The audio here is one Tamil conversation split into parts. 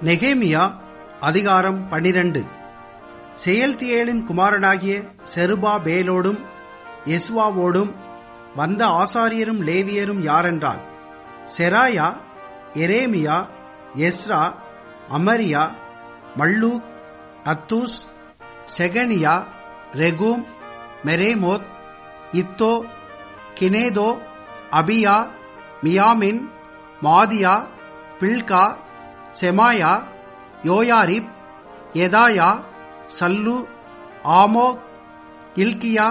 நெகேமியா அதிகாரம் பனிரண்டு செயல்தியேலின் குமாரனாகிய செருபா பேலோடும் எஸ்வாவோடும் வந்த ஆசாரியரும் லேவியரும் யாரென்றால் Seraiah Jeremiah Ezra Amariah Malluch Hattush Shecaniah Rehum Meremoth Iddo Ginnethon Abijah மியாமின் Maadiah Bilgah Shemaiah Joiarib Jedaiah Sallu Amok இல்கியா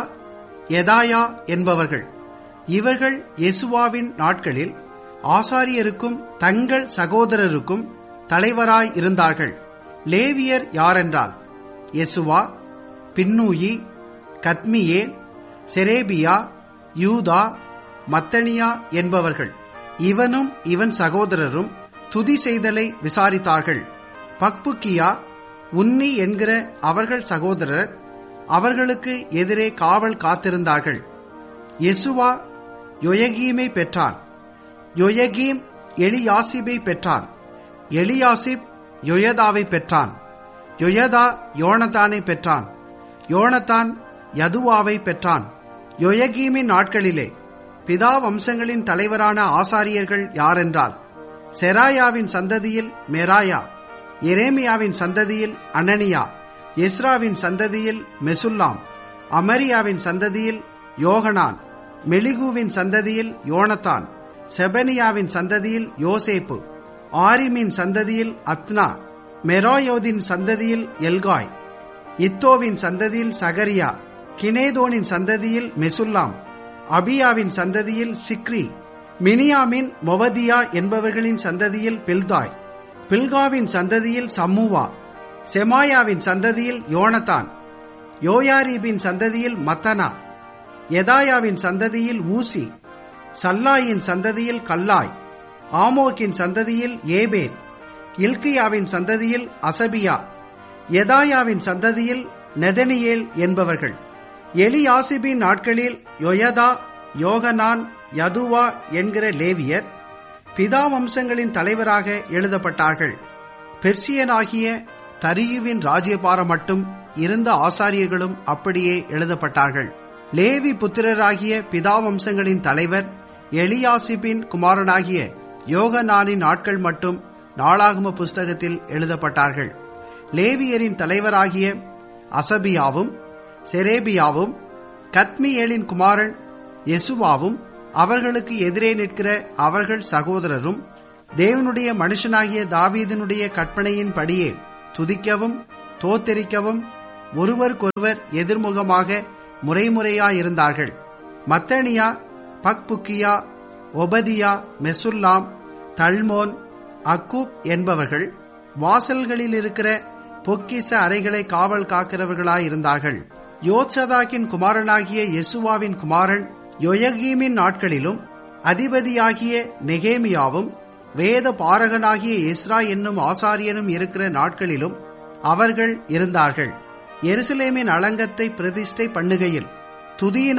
எதாயா என்பவர்கள் இவர்கள் யெசுவாவின் நாட்களில் ஆசாரியருக்கும் தங்கள் சகோதரருக்கும் தலைவராய் இருந்தார்கள் லேவியர் யாரென்றால் யெசுவா பின்னூயி கத்மியேல் செரேபியா யூதா மத்தனியா என்பவர்கள் இவனும் இவன் சகோதரரும் துதி செய்தலை விசாரித்தார்கள் பக்புக்கியா உன்னி என்கிற அவர்கள் சகோதரர் அவர்களுக்கு எதிரே காவல் காத்திருந்தார்கள் யெசுவா யொயகீமை பெற்றான் யொயகீம் எலியாசிபை பெற்றான் எலியாசிப் யொயதாவை பெற்றான் யொயதா யோனத்தானை பெற்றான் யோனத்தான் யதுவாவை பெற்றான் யொயகீமின் நாட்களிலே பிதா வம்சங்களின் தலைவரான ஆசாரியர்கள் யாரென்றால் செராயாவின் சந்ததியில் மெராயா எரேமியாவின் சந்ததியில் அனனியா எஸ்ராவின் சந்ததியில் மெசுல்லாம் அமரியாவின் சந்ததியில் யோகனான் மெலிகுவின் சந்ததியில் யோனத்தான் செபனியாவின் சந்ததியில் யோசேப்பு ஆரிமின் சந்ததியில் அத்னா மெராயோதின் சந்ததியில் எல்காய் இத்தோவின் சந்ததியில் சகரியா கினேதோனின் சந்ததியில் மெசுல்லாம் அபியாவின் சந்ததியில் சிக்ரி மினியாமின் மொவதியா என்பவர்களின் சந்ததியில் பில்தாய் பில்காவின் சந்ததியில் சம்முவா செமாயாவின் சந்ததியில் யோனத்தான் யோயாரீபின் சந்ததியில் மத்தனா எதாயாவின் சந்ததியில் ஊசி சல்லாயின் சந்ததியில் கல்லாய் ஆமோக்கின் சந்ததியில் ஏபேர் இல்கியாவின் சந்ததியில் அசபியா எதாயாவின் சந்ததியில் நெதனியேல் என்பவர்கள் எலியாசிபின் நாட்களில் யொயதா யோகனான் யதுவா என்கிற லேவியர் பிதா வம்சங்களின் தலைவராக எழுதப்பட்டார்கள் பெர்சியனாகிய தரியுவின் ராஜ்யபாரம் மட்டும் இருந்த ஆசாரியர்களும் அப்படியே எழுதப்பட்டார்கள் லேவி புத்திரராகிய பிதா வம்சங்களின் தலைவர் எலியாசிபின் குமாரனாகிய யோகனானின் நாட்கள் மட்டும் நாளாகம புஸ்தகத்தில் எழுதப்பட்டார்கள் லேவியரின் தலைவராகிய அசபியாவும் செரேபியாவும் கத்மியேலின் குமாரன் யெசுவாவும் அவர்களுக்கு எதிரே நிற்கிற அவர்கள் சகோதரரும் தேவனுடைய மனுஷனாகிய தாவீதனுடைய கற்பனையின் படியே துதிக்கவும் தோத்தரிக்கவும் ஒருவருக்கொருவர் எதிர்முகமாக முறைமுறையாயிருந்தார்கள் மத்தனியா பக்புக்கியா ஒபதியா மெசுல்லாம் தல்மோன் அக்கூப் என்பவர்கள் வாசல்களில் இருக்கிற பொக்கிச அறைகளை காவல் காக்கிறவர்களாயிருந்தார்கள் யோத்சதாக்கின் குமாரனாகிய யெசுவாவின் குமாரன் யொயகீமின் நாட்களிலும் அதிபதியாகிய நெகேமியாவும் வேத பாரகனாகிய இஸ்ரா என்னும் ஆசாரியனும் இருக்கிற நாட்களிலும் அவர்கள் இருந்தார்கள் எருசலேமின் அலங்கத்தை பிரதிஷ்டை பண்ணுகையில் துதியின